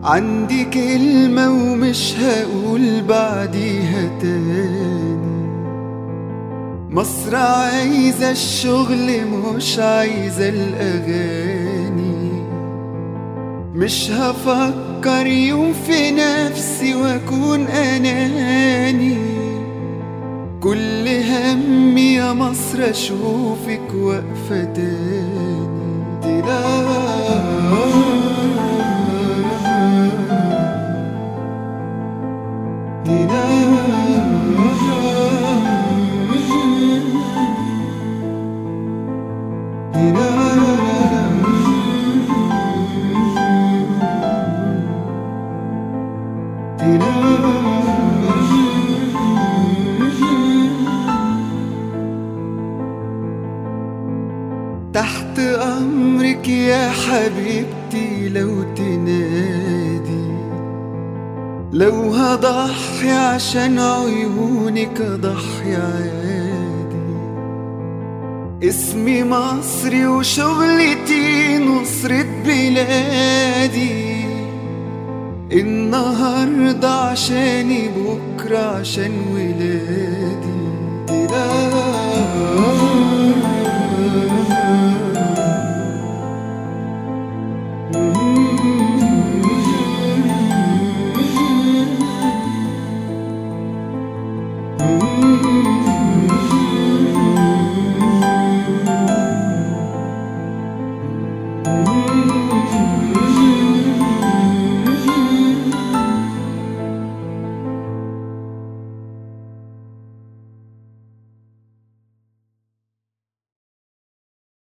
عندي كلمة ومش هقول بعديها تاني مصر عايزة الشغل مش عايزة الأغاني مش هفكر يوم في نفسي واكون أناني كل همي يا مصر أشوفك واقفة تاني تحت أمرك يا حبيبتي لو تنادي لو هضحي عشان عيونك أضحي عادي اسمي مصري وشغلتي نصرة بلادي النهاردة عشاني بكرة عشان ولادي لا